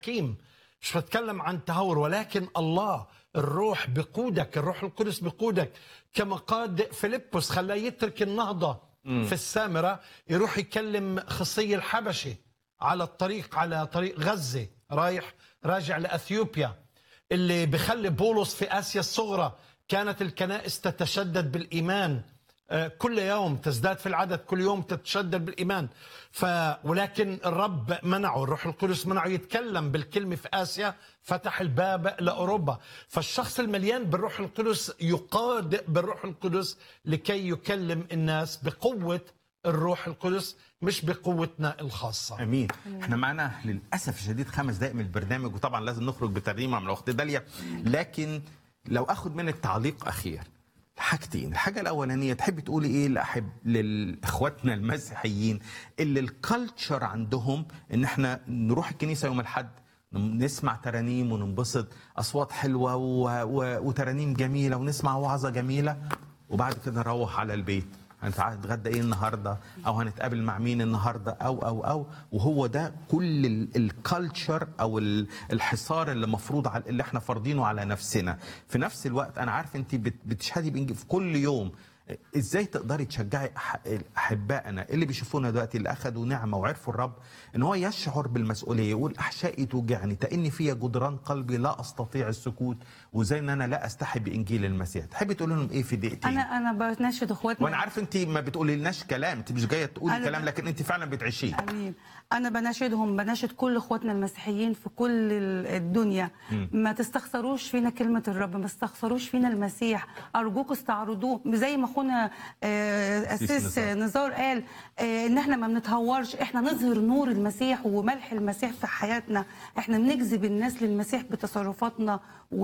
حكيم مش بتكلم عن تهور ولكن الله الروح بقودك الروح القدس بقودك كما قاد فيلبس خلاه يترك النهضة في السامرة يروح يكلم خصي الحبشي على الطريق على طريق غزة رايح راجع لأثيوبيا اللي بخلي بولس في آسيا الصغرى كانت الكنائس تتشدد بالإيمان آه، كل يوم تزداد في العدد كل يوم تتشدد بالإيمان ف ولكن الرب منعه الروح القدس منعه يتكلم بالكلمة في آسيا فتح الباب لأوروبا فالشخص المليان بالروح القدس يقاد بالروح القدس لكي يكلم الناس بقوة الروح القدس مش بقوتنا الخاصة امين احنا معانا للاسف الشديد خمس دقائق من البرنامج وطبعا لازم نخرج بترنيمه من الاخت داليا لكن لو اخد منك تعليق اخير حاجتين الحاجه الاولانيه تحب تقولي ايه لاحب لاخواتنا المسيحيين اللي الكالتشر عندهم ان احنا نروح الكنيسه يوم الاحد نسمع ترانيم وننبسط اصوات حلوه و... و... وترانيم جميله ونسمع وعظه جميله وبعد كده نروح على البيت هنتغدى ايه النهارده او هنتقابل مع مين النهارده او او او وهو ده كل الكالتشر او ال- الحصار اللي مفروض على اللي احنا فرضينه على نفسنا في نفس الوقت انا عارف انت بت- بتشهدي بإنجيل في كل يوم ازاي تقدري تشجعي أح- احبائنا اللي بيشوفونا دلوقتي اللي اخذوا نعمه وعرفوا الرب ان هو يشعر بالمسؤوليه يقول احشائي توجعني تاني فيا جدران قلبي لا استطيع السكوت وزي ان انا لا استحي بانجيل المسيح تحبي تقولي لهم ايه في دقيقتين انا انا بناشد اخواتنا وانا عارف انت ما بتقولي لناش كلام انت مش جايه تقولي أنا كلام ب- لكن انت فعلا بتعيشيه امين انا بناشدهم بناشد كل اخواتنا المسيحيين في كل ال- الدنيا ما تستخسروش فينا كلمه الرب ما تستخسروش فينا المسيح ارجوكم استعرضوه زي ما اخونا آه، أسيس اسيس نزار. نزار قال آه، ان احنا ما بنتهورش احنا نظهر نور المسيح وملح المسيح في حياتنا احنا بنجذب الناس للمسيح بتصرفاتنا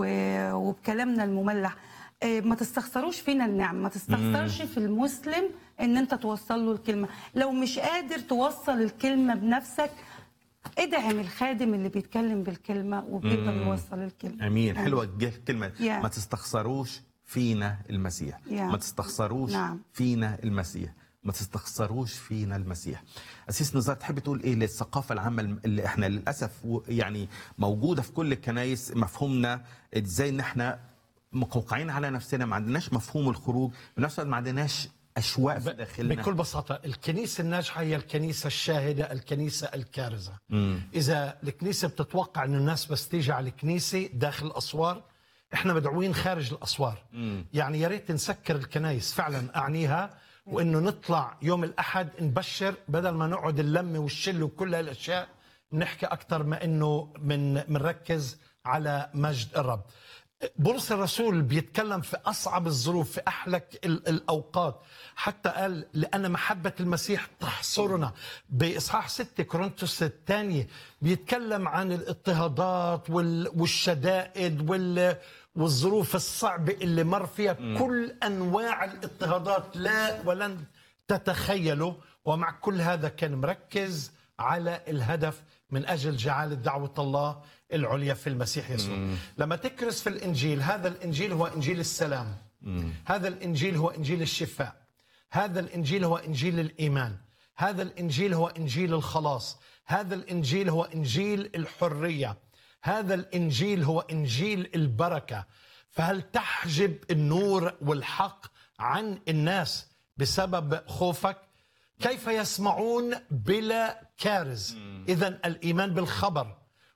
و- وبكلامنا المملح آه، ما تستخسروش فينا النعم ما تستخسرش في المسلم ان انت توصل له الكلمه لو مش قادر توصل الكلمه بنفسك ادعم الخادم اللي بيتكلم بالكلمه وبيقدر يوصل الكلمه امين حلوه الج- الكلمه Yeah. ما تستخسروش فينا المسيح Yeah. ما تستخسروش نعم. فينا المسيح ما تستخسروش فينا المسيح أسيس نزار تحب تقول إيه للثقافة العامة اللي إحنا للأسف و- يعني موجودة في كل الكنايس مفهومنا إزاي إن إحنا مقوقعين على نفسنا ما عندناش مفهوم الخروج بنفس الوقت ما عندناش أشواق في داخلنا بكل بساطة الكنيسة الناجحة هي الكنيسة الشاهدة الكنيسة الكارزة إذا الكنيسة بتتوقع أن الناس بس تيجي على الكنيسة داخل الأسوار إحنا مدعوين خارج الأسوار يعني يا ريت نسكر الكنايس فعلا أعنيها وإنه نطلع يوم الأحد نبشر بدل ما نقعد اللمة والشل وكل هالأشياء نحكي أكثر ما إنه من منركز على مجد الرب بولس الرسول بيتكلم في أصعب الظروف في أحلك ال- الأوقات حتى قال لأن محبة المسيح تحصرنا بإصحاح 6 كورنثوس الثانية بيتكلم عن الاضطهادات وال- والشدائد وال والظروف الصعبة اللي مر فيها كل أنواع الاضطهادات لا ولن تتخيلوا ومع كل هذا كان مركز على الهدف من أجل جعالة دعوة الله العليا في المسيح يسوع لما تكرس في الإنجيل هذا الإنجيل هو إنجيل السلام هذا الإنجيل هو إنجيل الشفاء هذا الإنجيل هو إنجيل الإيمان هذا الإنجيل هو إنجيل الخلاص هذا الإنجيل هو إنجيل الحرية هذا الإنجيل هو إنجيل البركة فهل تحجب النور والحق عن الناس بسبب خوفك كيف يسمعون بلا كارز اذا الايمان بالخبر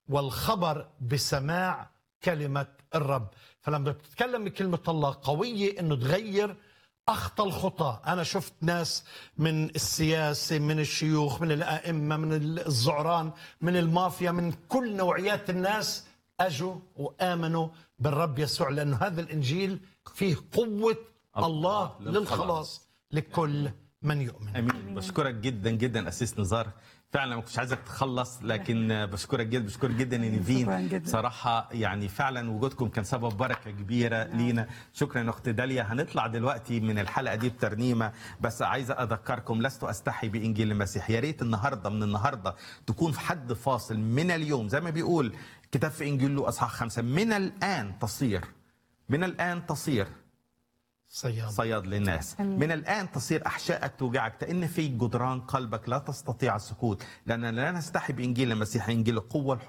والخبر بسماع كلمه الرب فلما بتتكلم بكلمه الله قويه انه تغير اخطى الخطى انا شفت ناس من السياسه من الشيوخ من الائمه من الزعران من المافيا من كل نوعيات الناس اجوا وامنوا بالرب يسوع لانه هذا الانجيل فيه قوه الله للخلاص. للخلاص لكل من يؤمن امين بشكرك جدا جدا اسيس نزار فعلا ما كنتش عايزك تخلص لكن بشكرك جدا بشكرك جدا يا نيفين شكراً جداً. صراحه يعني فعلا وجودكم كان سبب بركه كبيره لينا شكرا يا اخت داليا هنطلع دلوقتي من الحلقه دي بترنيمه بس عايزه اذكركم لست استحي بانجيل المسيح يا ريت النهارده من النهارده تكون في حد فاصل من اليوم زي ما بيقول كتاب في انجيل له اصحاح خمسه من الان تصير من الان تصير صياد صياد للناس من الآن تصير أحشائك توجعك تأن في جدران قلبك لا تستطيع السكوت لأن لا نستحي بإنجيل المسيح إنجيل القوة